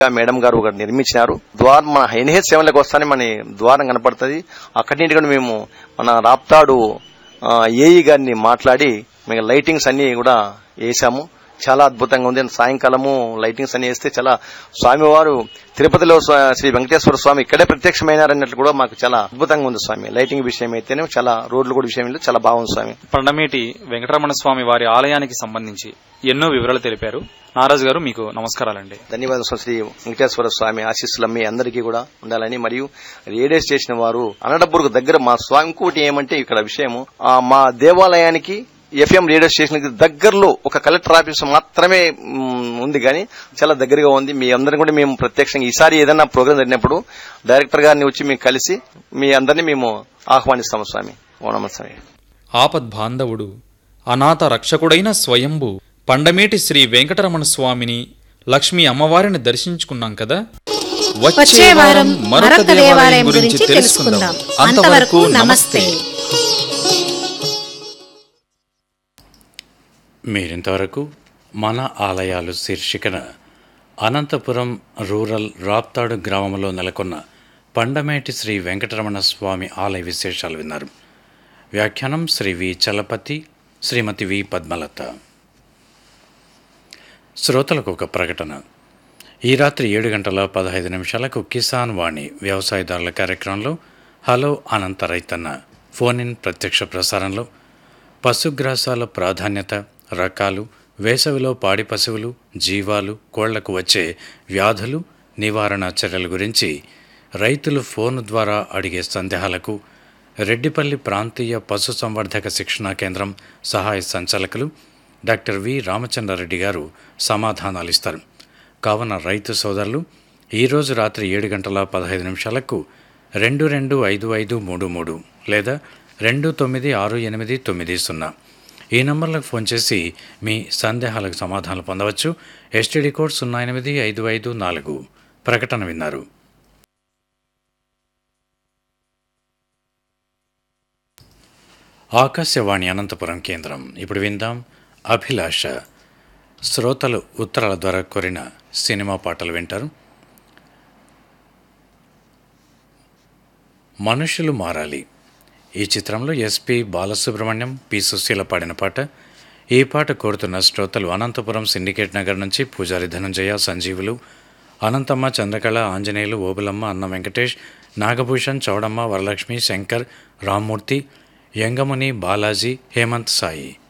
madam గారు ఒకటి నిర్మించినారు ద్వారం మన ఎన్హెచ్ సెవెన్లకు వస్తానే మన ద్వారం కనపడుతుంది అక్కడి నుండి కూడా మేము మన రాప్తాడు ఆ, ఏఈ గారిని మాట్లాడి మేము లైటింగ్స్ అన్ని కూడా వేసాము చాలా అద్భుతంగా ఉంది సాయంకాలము లైటింగ్స్ అన్ని వేస్తే చాలా స్వామివారు తిరుపతిలో స్వ- శ్రీ వెంకటేశ్వర స్వామి ఇక్కడే ప్రత్యక్షమైనారన్నట్లు కూడా మాకు చాలా అద్భుతంగా ఉంది స్వామి లైటింగ్ విషయం అయితేనే చాలా రోడ్లు కూడా విషయంలో చాలా బాగుంది స్వామి పండమేటి వెంకటరమణ స్వామి వారి ఆలయానికి సంబంధించి ఎన్నో వివరాలు తెలిపారు నారాజు గారు మీకు నమస్కారాలండి ధన్యవాదాలు స్వామి శ్రీ వెంకటేశ్వర స్వామి ఆశీస్సులు మీ అందరికీ కూడా ఉండాలని మరియు రేడియో స్టేషన్ వారు అనడపూర్కు దగ్గర మా స్వామి ఇంకోటి ఏమంటే ఇక్కడ విషయము ఆ, మా దేవాలయానికి ఎఫ్ఎం రేడియో స్టేషన్ కి దగ్గరలో ఒక కలెక్టర్ ఆఫీస్ మాత్రమే మ్, ఉంది కానీ చాలా దగ్గరగా ఉంది మీ అందరిని కూడా మేము ప్రత్యక్షంగా ఈసారి ఏదైనా ప్రోగ్రాం జరిగినప్పుడు డైరెక్టర్ గారిని వచ్చి మేము కలిసి మీ అందరినీ మేము ఆహ్వానిస్తాము స్వామి ఓ నమ స్వామి ఆపద్బాంధవుడు అనాథ రక్షకుడైన స్వయంభు పండమేటి శ్రీ వెంకటరమణ స్వామిని లక్ష్మీ అమ్మవారిని దర్శించుకున్నాం కదా వచ్చే వారం మరొక దేవాలయం గురించి తెలుసుకుందాం అంతవరకు నమస్తే మీరింతవరకు మన ఆలయాలు శీర్షికన అనంతపురం రూరల్ రాప్తాడు గ్రామంలో నెలకొన్న పండమేటి శ్రీ వెంకటరమణ స్వామి ఆలయ విశేషాలు విన్నారు వ్యాఖ్యానం శ్రీ వి చలపతి శ్రీమతి వి పద్మలత శ్రోతలకు ఒక ప్రకటన ఈ రాత్రి ఏడు గంటల పదహైదు నిమిషాలకు కిసాన్ వాణి వ్యవసాయదారుల కార్యక్రమంలో హలో అనంత రైతన్న ఫోన్ ఇన్ ప్రత్యక్ష ప్రసారంలో పశుగ్రాసాల ప్రాధాన్యత రకాలు వేసవిలో పాడి పశువులు జీవాలు కోళ్లకు వచ్చే వ్యాధులు నివారణ చర్యల గురించి రైతులు ఫోన్ ద్వారా అడిగే సందేహాలకు రెడ్డిపల్లి ప్రాంతీయ పశు సంవర్ధక శిక్షణా కేంద్రం సహాయ సంచాలకులు డాక్టర్ వి రామచంద్రారెడ్డి గారు సమాధానాలు ఇస్తారు కావున రైతు సోదరులు ఈరోజు రాత్రి ఏడు గంటల పదహైదు నిమిషాలకు రెండు రెండు ఐదు ఐదు మూడు మూడు లేదా రెండు తొమ్మిది ఆరు ఎనిమిది తొమ్మిది సున్నా ఈ నంబర్లకు ఫోన్ చేసి మీ సందేహాలకు సమాధానాలు పొందవచ్చు ఎస్టీడీ కోడ్ సున్నా ఎనిమిది ఐదు ఐదు నాలుగు ప్రకటన విన్నారు ఆకాశవాణి అనంతపురం కేంద్రం ఇప్పుడు విందాం అభిలాష శ్రోతలు ఉత్తరాల ద్వారా కోరిన సినిమా పాటలు వింటారు మనుషులు మారాలి ఈ చిత్రంలో ఎస్పి బాలసుబ్రహ్మణ్యం పి సుశీల పాడిన పాట ఈ పాట కోరుతున్న శ్రోతలు అనంతపురం సిండికేట్ నగర్ నుంచి పూజారి ధనంజయ సంజీవులు అనంతమ్మ చంద్రకళ ఆంజనేయులు ఓబులమ్మ అన్న వెంకటేష్ నాగభూషణ్ చౌడమ్మ వరలక్ష్మి శంకర్ రామ్మూర్తి యంగముని బాలాజీ హేమంత్ సాయి